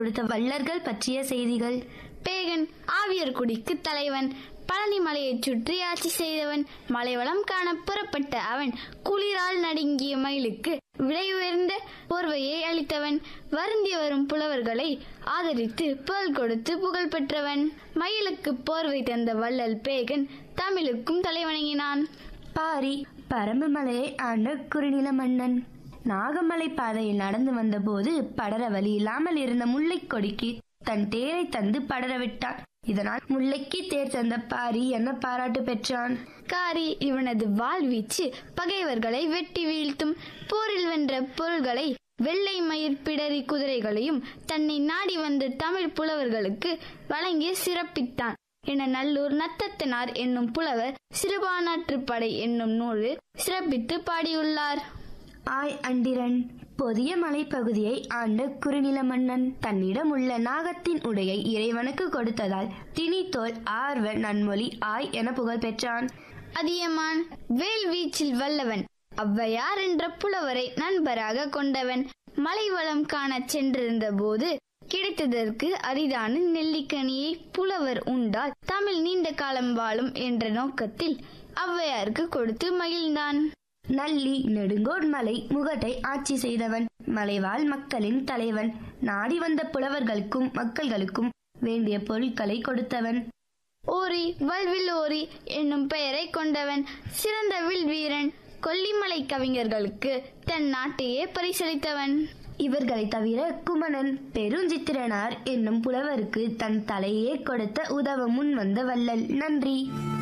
கொடுத்த வள்ளர்கள் பற்றிய செய்திகள் பேகன் ஆவியர்குடிக்கு தலைவன் பழனி மலையைச் சுற்றி ஆட்சி செய்தவன் மலைவளம் காண புறப்பட்ட அவன் குளிரால் நடுங்கிய மயிலுக்கு விலை உயர்ந்த போர்வையை அளித்தவன் வருந்தி வரும் புலவர்களை ஆதரித்து புகழ் கொடுத்து புகழ் பெற்றவன் மயிலுக்கு போர்வை தந்த வள்ளல் பேகன் தமிழுக்கும் தலைவணங்கினான் பாரி பரம்பு மலையை ஆண்ட குறுநில மன்னன் நாகமலை பாதையில் நடந்து வந்தபோது படர வழி இல்லாமல் இருந்த முல்லைக் கொடிக்கு தன் தேரை தந்து படர விட்டான் இதனால் முல்லைக்கு தேர் தந்த பாரி என பாராட்டு பெற்றான் காரி இவனது வாழ்வீச்சு பகைவர்களை வெட்டி வீழ்த்தும் போரில் வென்ற பொருள்களை வெள்ளை மயிர் பிடரி குதிரைகளையும் தன்னை நாடி வந்த தமிழ் புலவர்களுக்கு வழங்கி சிறப்பித்தான் என நல்லூர் நத்தத்தினார் என்னும் புலவர் சிறுபானாற்றுப்படை என்னும் நூலில் சிறப்பித்து பாடியுள்ளார் ஆய் அண்டிரன் பொதிய மலைப்பகுதியை ஆண்ட குறுநில மன்னன் தன்னிடம் உள்ள நாகத்தின் உடையை இறைவனுக்கு கொடுத்ததால் திணித்தோல் ஆர்வ நன்மொழி ஆய் என புகழ் பெற்றான் அதியமான் வேல் வீச்சில் வல்லவன் ஔவையார் என்ற புலவரை நண்பராக கொண்டவன் மலைவளம் காணச் சென்றிருந்த போது கிடைத்ததற்கு அரிதான நெல்லிக்கனியை புலவர் உண்டால் தமிழ் நீண்ட காலம் வாழும் என்ற நோக்கத்தில் ஔவையாருக்கு கொடுத்து மகிழ்ந்தான் நல்லி நெடுங்கோட் மலை முகட்டை ஆட்சி செய்தவன் மலைவாழ் மக்களின் தலைவன் நாடி வந்த புலவர்களுக்கும் மக்கள்களுக்கும் வேண்டிய பொருட்களை கொடுத்தவன் ஓரி வல்வில் ஓரி என்னும் பெயரை கொண்டவன் சிறந்த வில் வீரன் கொல்லிமலை கவிஞர்களுக்கு தன் நாட்டையே பரிசளித்தவன் இவர்களை தவிர குமணன் பெருஞ்சித்திரனார் என்னும் புலவருக்கு தன் தலையே கொடுத்த உதவ முன் வந்த வள்ளல் நன்றி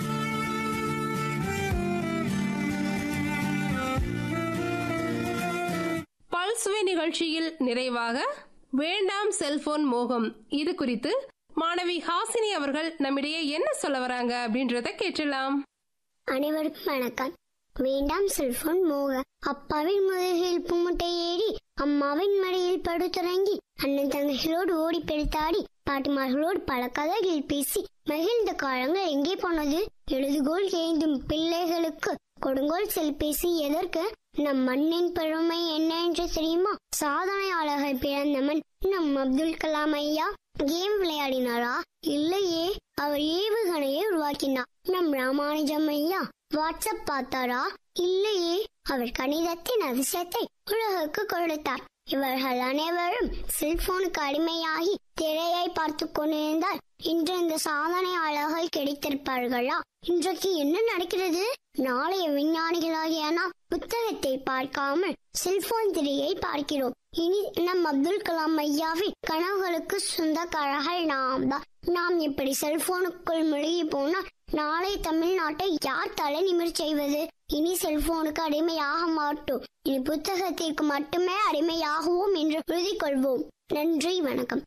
பல்சுவை நிகழ்ச்சியில் நிறைவாக வேண்டாம் செல்போன் மோகம் இது குறித்து மாணவி ஹாசினி அவர்கள் நம்மிடையே என்ன சொல்ல வராங்க அப்படின்றத கேட்டலாம் அனைவருக்கும் வணக்கம் வேண்டாம் செல்போன் மோக அப்பாவின் முதுகில் புமுட்டை ஏறி அம்மாவின் மடியில் படுத்துறங்கி அண்ணன் தங்கைகளோடு ஓடி பெருத்தாடி பாட்டிமார்களோடு பல கதைகள் பேசி மகிழ்ந்த காலங்கள் எங்கே போனது எழுதுகோல் ஏந்தும் பிள்ளைகளுக்கு கொடுங்கோல் செல்பேசி எதற்கு நம் மண்ணின் பெருமை என்ன என்று தெரியுமா சாதனையாளர்கள் பிறந்தவன் நம் அப்துல் கலாம் ஐயா கேம் விளையாடினாரா இல்லையே அவர் ஏவுகணையை உருவாக்கினார் நம் ராமானுஜம் ஐயா வாட்ஸ்அப் பார்த்தாரா இல்லையே அவர் கணிதத்தின் அதிசயத்தை உலகுக்கு கொடுத்தார் இவர்கள் அனைவரும் செல்போனுக்கு அடிமையாகி திரையை பார்த்து கொண்டிருந்தால் இன்று இந்த சாதனையாளர்கள் கிடைத்திருப்பார்களா இன்றைக்கு என்ன நடக்கிறது நாளைய விஞ்ஞானிகளாகிய நாம் புத்தகத்தை பார்க்காமல் செல்போன் திரையை பார்க்கிறோம் இனி நம் அப்துல் கலாம் ஐயாவின் கனவுகளுக்கு சொந்தக்காரர்கள் நாம் தான் நாம் இப்படி செல்போனுக்குள் முழுகி போனால் நாளை தமிழ்நாட்டை யார் தலை நிமிர் செய்வது இனி செல்போனுக்கு அடிமையாக மாட்டோம் இனி புத்தகத்திற்கு மட்டுமே அடிமையாகுவோம் என்று உறுதி கொள்வோம் நன்றி வணக்கம்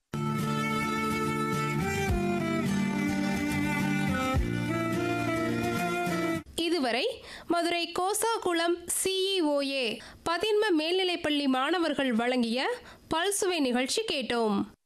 இதுவரை மதுரை கோசாகுளம் சிஇஓஏ பதின்ம மேல்நிலைப்பள்ளி மாணவர்கள் வழங்கிய பல்சுவை நிகழ்ச்சி கேட்டோம்